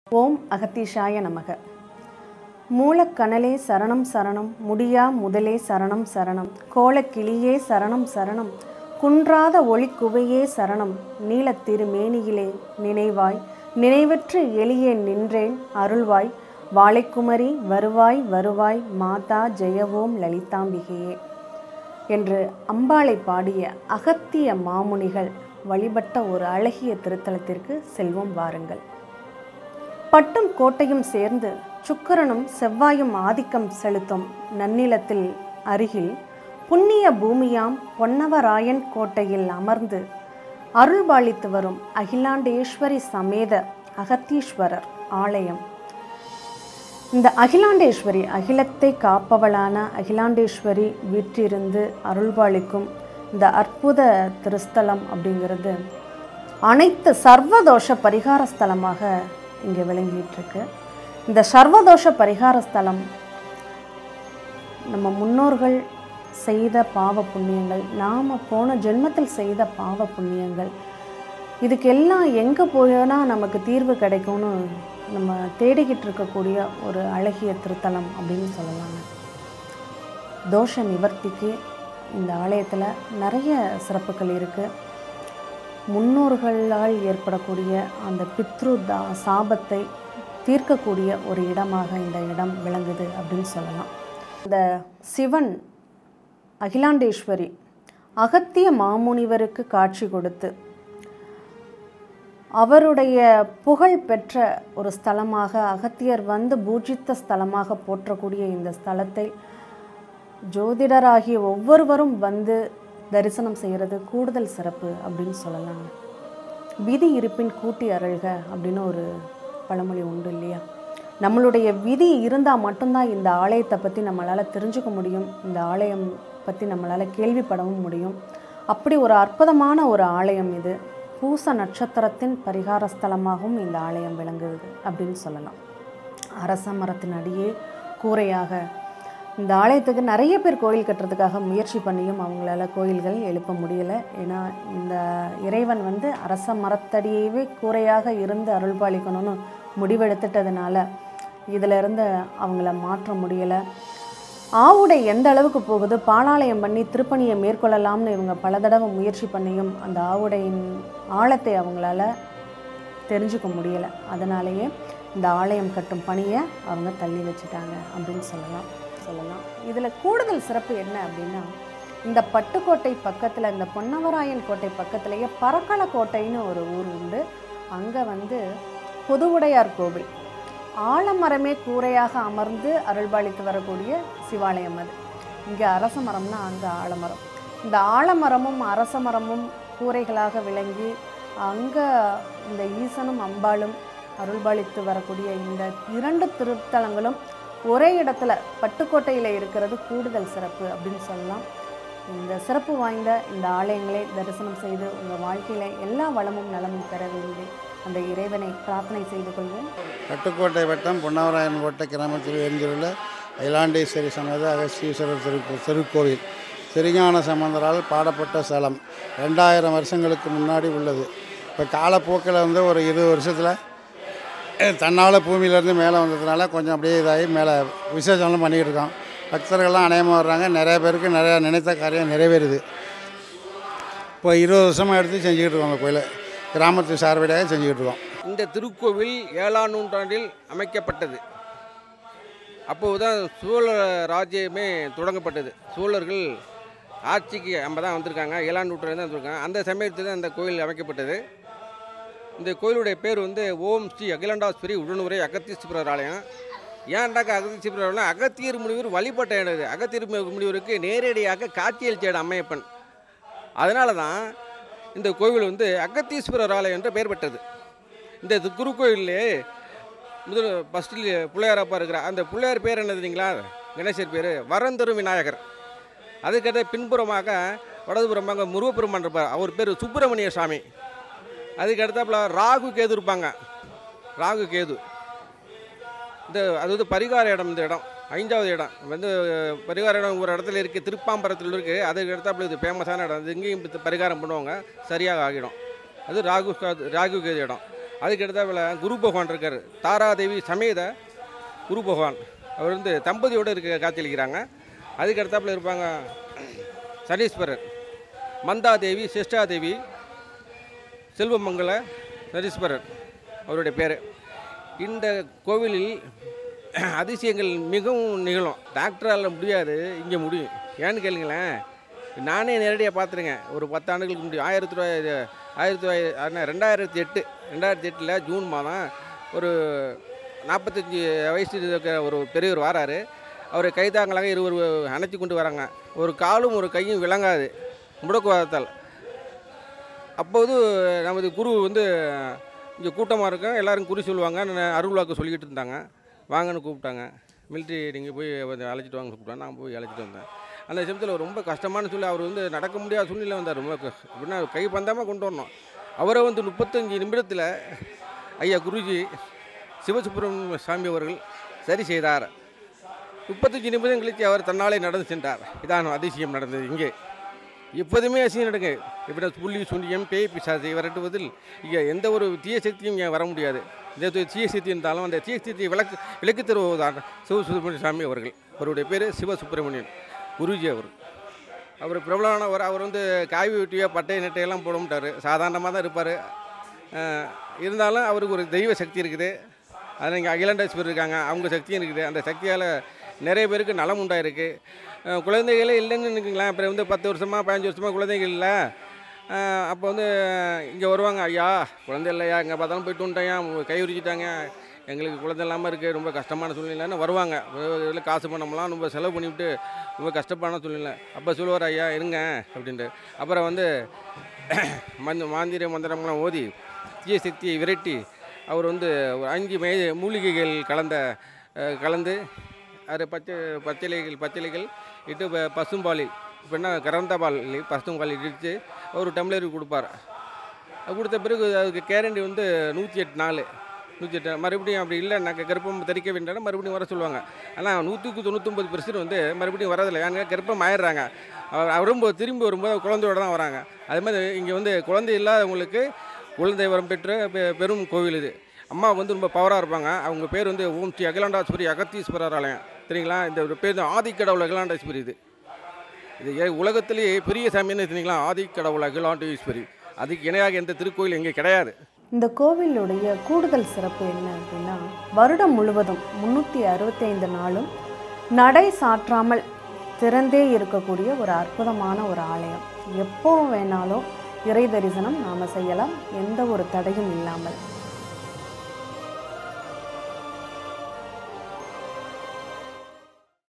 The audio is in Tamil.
ஓம் அகத்தீஷாய நமக மூலக்கனலே சரணம் சரணம் முடியா முதலே சரணம் சரணம் கோலக்கிளியே சரணம் சரணம் குன்றாத ஒளிக்குவையே சரணம் நீலத் திருமேனியிலே நினைவாய் நினைவற்று எளியே நின்றேன் அருள்வாய் வாழைக்குமரி வருவாய் வருவாய் மாதா ஜெயவோம் லலிதாம்பிகையே என்று அம்பாளை பாடிய அகத்திய மாமுனிகள் வழிபட்ட ஒரு அழகிய திருத்தலத்திற்கு செல்வோம் வாருங்கள் பட்டும் கோட்டையும் சேர்ந்து சுக்கிரனும் செவ்வாயும் ஆதிக்கம் செலுத்தும் நன்னிலத்தில் அருகில் புண்ணிய பூமியாம் பொன்னவராயன் கோட்டையில் அமர்ந்து அருள்பாலித்து வரும் அகிலாண்டேஸ்வரி சமேத அகத்தீஸ்வரர் ஆலயம் இந்த அகிலாண்டேஸ்வரி அகிலத்தை காப்பவளான அகிலாண்டேஸ்வரி வீற்றிருந்து அருள்பாலிக்கும் இந்த அற்புத திருஸ்தலம் அப்படிங்கிறது அனைத்து சர்வதோஷ பரிகார ஸ்தலமாக இங்கே விளங்கிட்டு இருக்கு இந்த சர்வதோஷ பரிகார ஸ்தலம் நம்ம முன்னோர்கள் செய்த பாவ புண்ணியங்கள் நாம் போன ஜென்மத்தில் செய்த பாவ புண்ணியங்கள் இதுக்கெல்லாம் எங்கே போனா நமக்கு தீர்வு கிடைக்கும்னு நம்ம தேடிக்கிட்டு இருக்கக்கூடிய ஒரு அழகிய திருத்தலம் அப்படின்னு சொல்லலாங்க தோஷ நிவர்த்திக்கு இந்த ஆலயத்தில் நிறைய சிறப்புகள் இருக்குது முன்னோர்களால் ஏற்படக்கூடிய அந்த பித்ரு தா சாபத்தை தீர்க்கக்கூடிய ஒரு இடமாக இந்த இடம் விளங்குது அப்படின்னு சொல்லலாம் இந்த சிவன் அகிலாண்டேஸ்வரி அகத்திய மாமுனிவருக்கு காட்சி கொடுத்து அவருடைய புகழ் பெற்ற ஒரு ஸ்தலமாக அகத்தியர் வந்து பூஜித்த ஸ்தலமாக போற்றக்கூடிய இந்த ஸ்தலத்தை ஜோதிடராகிய ஒவ்வொருவரும் வந்து தரிசனம் செய்கிறது கூடுதல் சிறப்பு அப்படின்னு சொல்லலாங்க விதி இருப்பின் கூட்டி அருள்க அப்படின்னு ஒரு பழமொழி உண்டு இல்லையா நம்மளுடைய விதி இருந்தால் மட்டும்தான் இந்த ஆலயத்தை பற்றி நம்மளால் தெரிஞ்சுக்க முடியும் இந்த ஆலயம் பற்றி நம்மளால் கேள்விப்படவும் முடியும் அப்படி ஒரு அற்புதமான ஒரு ஆலயம் இது பூச நட்சத்திரத்தின் பரிகார ஸ்தலமாகவும் இந்த ஆலயம் விளங்குது அப்படின்னு சொல்லலாம் அரச மரத்தின் அடியே கூரையாக இந்த ஆலயத்துக்கு நிறைய பேர் கோயில் கட்டுறதுக்காக முயற்சி பண்ணியும் அவங்களால கோயில்கள் எழுப்ப முடியலை ஏன்னா இந்த இறைவன் வந்து அரச மரத்தடியவே கூரையாக இருந்து அருள்பாலிக்கணும்னு முடிவெடுத்துட்டதுனால இதில் இருந்து அவங்கள மாற்ற முடியலை ஆவுடை எந்த அளவுக்கு போகுது பாலாலயம் பண்ணி திருப்பணியை மேற்கொள்ளலாம்னு இவங்க பல தடவை முயற்சி பண்ணியும் அந்த ஆவுடையின் ஆழத்தை அவங்களால தெரிஞ்சுக்க முடியலை அதனாலேயே இந்த ஆலயம் கட்டும் பணியை அவங்க தள்ளி வச்சுட்டாங்க அப்படின்னு சொல்லலாம் சொல்லலாம் இதில் கூடுதல் சிறப்பு என்ன அப்படின்னா இந்த பட்டுக்கோட்டை பக்கத்தில் இந்த பொன்னவராயன் கோட்டை பக்கத்துலேயே பரக்கல கோட்டைன்னு ஒரு ஊர் உண்டு அங்கே வந்து புதுவுடையார் கோவில் ஆலமரமே கூரையாக அமர்ந்து அருள்பாலித்து வரக்கூடிய சிவாலயம் அது இங்கே அரச மரம்னா அங்கே ஆலமரம் இந்த ஆலமரமும் அரச மரமும் கூரைகளாக விளங்கி அங்கே இந்த ஈசனும் அம்பாளும் அருள்பாலித்து வரக்கூடிய இந்த இரண்டு திருத்தலங்களும் ஒரே இடத்துல பட்டுக்கோட்டையில் இருக்கிறது கூடுதல் சிறப்பு அப்படின்னு சொல்லலாம் இந்த சிறப்பு வாய்ந்த இந்த ஆலயங்களை தரிசனம் செய்து உங்கள் வாழ்க்கையில் எல்லா வளமும் நலமும் பெற வேண்டி அந்த இறைவனை பிரார்த்தனை செய்து கொள்வோம் பட்டுக்கோட்டை வட்டம் பொன்னவராயன் கோட்டை கிராமத்தில் எழுந்துள்ள அகிலாண்டேஸ்வரி சமேத அகஸ்தீஸ்வரர் திரு திருக்கோவில் திருஞான சம்பந்தரால் பாடப்பட்ட ஸ்தலம் ரெண்டாயிரம் வருஷங்களுக்கு முன்னாடி உள்ளது இப்போ காலப்போக்கில் வந்து ஒரு இருபது வருஷத்தில் தன்னால் பூமியிலேருந்து மேலே வந்ததுனால கொஞ்சம் அப்படியே இதாகி மேலே விசேஷம்லாம் பண்ணிக்கிட்டு இருக்கோம் பக்தர்கள்லாம் அநேகமாக வர்றாங்க நிறைய பேருக்கு நிறையா நினைத்த காரியம் நிறைவேறுது இப்போ இருபது வருஷமாக எடுத்து செஞ்சுக்கிட்டு இருக்கோம் அந்த கோயிலை கிராமத்து சார்படியாக செஞ்சுக்கிட்டு இருக்கோம் இந்த திருக்கோவில் ஏழாம் நூற்றாண்டில் அமைக்கப்பட்டது அப்போதுதான் சோழ ராஜ்யமே தொடங்கப்பட்டது சோழர்கள் ஆட்சிக்கு நம்ம தான் வந்திருக்காங்க ஏழாம் நூற்றாண்டு தான் வந்திருக்காங்க அந்த சமயத்தில் தான் இந்த கோயில் அமைக்கப்பட்டது இந்த கோயிலுடைய பேர் வந்து ஓம் ஸ்ரீ அகிலாண்டாஸ்வரி உடனுரை அகத்தீஸ்வரர் ஆலயம் ஏன்டாக்க அகத்தீஸ்வரர் ஆலயம் அகத்தியர் முனிவர் வழிபட்ட இடம் இது அகத்தியர் முனிவருக்கு நேரடியாக காட்சியளித்த இடம் அம்மையப்பன் அதனால தான் இந்த கோவில் வந்து அகத்தீஸ்வரர் ஆலயம் என்று பெயர் பெற்றது இந்த இது குருக்கோயிலே முதல் ஃபஸ்ட்டில் பிள்ளையாரப்பா இருக்கிற அந்த பிள்ளையார் பேர் என்ன தெரியுங்களா கணேசர் பேர் வரந்தரும் விநாயகர் அதுக்கடுத்த பின்புறமாக வடதுபுறமாக முருகப்பெருமான் இருப்பார் அவர் பேர் சுப்பிரமணிய சாமி அதுக்கு அடுத்தாப்புல ராகு கேது இருப்பாங்க ராகு கேது இந்த அது வந்து பரிகார இடம் இந்த இடம் ஐந்தாவது இடம் வந்து பரிகார இடம் ஒரு இடத்துல இருக்குது திருப்பாம்பரத்தில் இருக்குது அதுக்கு அடுத்தாப்புல இது ஃபேமஸான இடம் இது இங்கேயும் இப்ப பரிகாரம் பண்ணுவாங்க சரியாக ஆகிடும் அது ராகு கா- ராகு கேது இடம் அதுக்கு அடுத்தாப்புல குரு பகவான் இருக்கார் தாராதேவி சமேத குரு பகவான் அவர் வந்து தம்பதியோடு இருக்க காட்சியளிக்கிறாங்க அதுக்கு அடுத்தாப்புல இருப்பாங்க சனீஸ்வரர் மந்தாதேவி சிஷ்டாதேவி செல்வமங்கல சனீஸ்வரர் அவருடைய பேர் இந்த கோவிலில் அதிசயங்கள் மிகவும் நிகழும் டாக்டரால் முடியாது இங்கே முடியும் ஏன்னு கேளுங்களேன் நானே நேரடியாக பார்த்துருங்க ஒரு பத்தாண்டுகளுக்கு முடியும் ஆயிரத்தி தொள்ளாயிரத்தி ஆயிரத்தி தொள்ளாயிரத்தி அண்ணா, ரெண்டாயிரத்தி எட்டு ரெண்டாயிரத்தி எட்டில் ஜூன் மாதம் ஒரு நாற்பத்தஞ்சு வயசு இருக்கிற ஒரு பெரியவர் வராரு அவரை கைதாங்களாக இருவர் அணைச்சி கொண்டு வராங்க ஒரு காலும் ஒரு கையும் விளங்காது முடக்குவாதத்தால் அப்போது நமது குரு வந்து இங்கே கூட்டமாக இருக்கும் எல்லாரும் குறி சொல்லுவாங்க நான் அருள் வாக்கு சொல்லிக்கிட்டு இருந்தாங்க வாங்கன்னு கூப்பிட்டாங்க மிலிட்ரி நீங்கள் போய் வந்து அழைச்சிட்டு வாங்க கூப்பிட்டாங்க நான் போய் அழைச்சிட்டு வந்தேன் அந்த சமயத்தில் ரொம்ப கஷ்டமான சொல்லி அவர் வந்து நடக்க முடியாத சூழ்நிலை வந்தார் ரொம்ப க- எப்படின்னா கை பந்தாமல் கொண்டு வரணும் அவரை வந்து முப்பத்தஞ்சு நிமிடத்தில் ஐயா குருஜி சிவசுப்பிரமணிய சாமி அவர்கள் சரி செய்தார் முப்பத்தஞ்சு நிமிடம் கழித்து அவர் தன்னாலே நடந்து சென்றார் இதான் அதிசயம் நடந்தது இங்கே எப்போதுமே அதிசயம் நடங்க இப்படி புள்ளி சுண்டியம் பேய் பிசாசை விரட்டுவதில் இங்கே எந்த ஒரு தீய சக்தியும் இங்கே வர முடியாது இந்த து- தீய சக்தி இருந்தாலும் அந்த தீய சக்தியை விளக்கு விளக்கு தருவதுதான் சிவசுப்பிரமணிய சாமி அவர்கள் அவருடைய பேர் சிவசுப்பிரமணியன் குருஜி அவர் அவர் பிரபலமானவர் அவர் வந்து காய் வெட்டியோ பட்டை நெட்டையெல்லாம் போட மாட்டார் சாதாரணமாக தான் இருப்பார் இருந்தாலும் அவருக்கு ஒரு தெய்வ சக்தி இருக்குது அதில் இங்கே அகிலாண்டேஸ்வரர் இருக்காங்க அவங்க சக்தியும் இருக்குது அந்த சக்தியால் நிறைய பேருக்கு நலம் உண்டாயிருக்கு அஹ் குழந்தைகளே இல்லைன்னு நினைக்கிங்களேன் அப்புறம் வந்து பத்து வருஷமாக பதினஞ்சு வருஷமாக குழந்தைகள் இல்லை அப்போ வந்து இங்கே வருவாங்க ஐயா குழந்தை இல்லையா இங்கே பார்த்தாலும் போயிட்டு வந்துட்டாயா கை உரிச்சிட்டாங்க எங்களுக்கு குழந்தை இல்லாமல் இருக்குது ரொம்ப கஷ்டமான சூழ்நிலைன்னு வருவாங்க இதில் காசு பணம்லாம் ரொம்ப செலவு பண்ணிவிட்டு ரொம்ப கஷ்டமான சூழ்நிலை அப்போ சொல்லுவார் ஐயா இருங்க அப்படின்ட்டு அப்புறம் வந்து மந்த மாந்திர மந்திரம்லாம் ஓதி தீய சக்தியை விரட்டி அவர் வந்து ஒரு அஞ்சு மே மூலிகைகள் கலந்த அஹ், கலந்து அது பச்சை பச்சிலைகள் பச்சிலைகள் இட்டு ப- பசும்பாலில் இப்போ என்ன கறந்த பால் பசும்பால் இடித்து ஒரு டம்ளருக்கு கொடுப்பார் அது கொடுத்த பிறகு அதுக்கு கேரண்டி வந்து நூற்றி எட்டு நாள் நூற்றி எட்டு மறுபடியும் அப்படி இல்லைனாக்க கர்ப்பம் தரிக்க வேண்டாம் மறுபடியும் வர சொல்லுவாங்க ஆனால் நூற்றுக்கு தொண்ணூத்தொம்பது பெர்சன்ட் வந்து மறுபடியும் வரதில்லை ஏன்னா கர்ப்பம் ஆயிடுறாங்க அவர் வரும்போது திரும்பி வரும்போது குழந்தையோட தான் வராங்க அதே மாதிரி இங்கே வந்து குழந்தை இல்லாதவங்களுக்கு குழந்தை வரம் பெற்ற பெ- பெரும் கோவில் இது அம்மா வந்து ரொம்ப பவராக இருப்பாங்க அவங்க பேர் வந்து ஓம் ஸ்ரீ அகிலாண்டாஸ்வரி அகத்தீஸ்வரர் ஆலயம் சரிங்களா இந்த ஒரு பேர் தான் ஆதிக்கடவுள் அகிலாண்டேஸ்வரி இது இது ஏ- உலகத்திலேயே பெரிய சாமின்னு தெரியுங்களா ஆதிக்கடவுள் அகிலாண்டேஸ்வரி அதுக்கு இணையாக எந்த திருக்கோயில் இங்கே கிடையாது இந்த கோவிலுடைய கூடுதல் சிறப்பு என்ன அப்படின்னா வருடம் முழுவதும் முந்நூற்றி அறுபத்தைந்து நாளும் நடை சாற்றாமல் திறந்தே இருக்கக்கூடிய ஒரு அற்புதமான ஒரு ஆலயம் எப்போ வேணாலும் இறை தரிசனம் நாம் செய்யலாம் எந்த ஒரு தடையும் இல்லாமல்